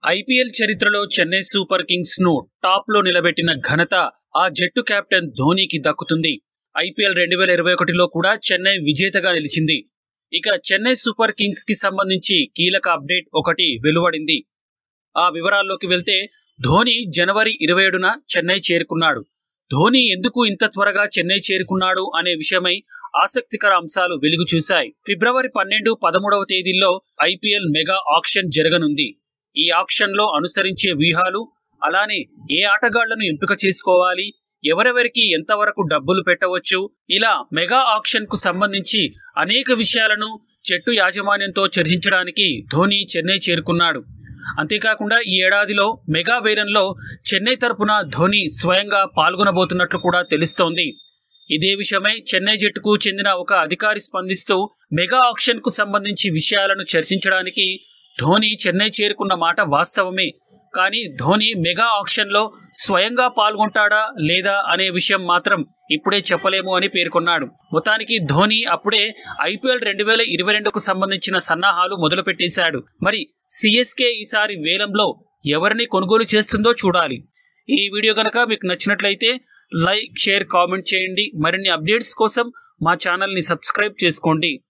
IPL చరిత్రలో Chennai super kings ను top లో నిలబెట్టిన ఘనత ఆ జట్టు కెప్టెన్ ధోనీకి దక్కుతుంది ఐపీఎల్ రెండు వేల ఇరవై ఒకటిలో కూడా చెన్నై విజేతగా నిలిచింది ఇక చెన్నై సూపర్ కింగ్స్ కి సంబంధించి కీలక అప్డేట్ ఒకటి వెలువడింది ఆ వివరాల్లోకి వెళ్తే ధోని జనవరి ఇరవై ఏడున చెన్నై చేరుకున్నాడు ధోని ఎందుకు ఇంత త్వరగా చెన్నై చేరుకున్నాడు అనే విషయమై ఆసక్తికర అంశాలు వెలుగు చూశాయి ఫిబ్రవరి పన్నెండు పదమూడవ తేదీల్లో ఐపీఎల్ మెగా ఆక్షన్ జరగనుంది ఈ ఆక్షన్ లో అనుసరించే వ్యూహాలు అలానే ఏ ఆటగాళ్లను ఎంపిక చేసుకోవాలి ఎవరెవరికి ఎంతవరకు డబ్బులు పెట్టవచ్చు ఇలా మెగా ఆక్షన్ కు సంబంధించి అనేక విషయాలను జట్టు యాజమాన్యంతో చర్చించడానికి ధోని చెన్నై చేరుకున్నాడు అంతేకాకుండా ఈ ఏడాదిలో మెగా వేలంలో చెన్నై తరపున ధోని స్వయంగా పాల్గొనబోతున్నట్లు కూడా తెలుస్తోంది ఇదే విషయమై చెన్నై జట్టుకు చెందిన ఒక అధికారి స్పందిస్తూ మెగా ఆక్షన్ కు సంబంధించి విషయాలను చర్చించడానికి ధోని చెన్నై చేరుకున్న మాట వాస్తవమే కానీ ధోని మెగా ఆక్షన్ లో స్వయంగా పాల్గొంటాడా లేదా అనే విషయం మాత్రం ఇప్పుడే చెప్పలేము అని పేర్కొన్నాడు మొత్తానికి ధోని అప్పుడే ఐపీఎల్ రెండు వేల ఇరవై రెండుకు సంబంధించిన సన్నాహాలు మొదలుపెట్టేశాడు మరి సిఎస్కే ఈసారి వేలంలో ఎవరిని కొనుగోలు చేస్తుందో చూడాలి ఈ వీడియో కనుక మీకు నచ్చినట్లయితే లైక్ షేర్ కామెంట్ చేయండి మరిన్ని అప్డేట్స్ కోసం మా ఛానల్ని సబ్స్క్రైబ్ చేసుకోండి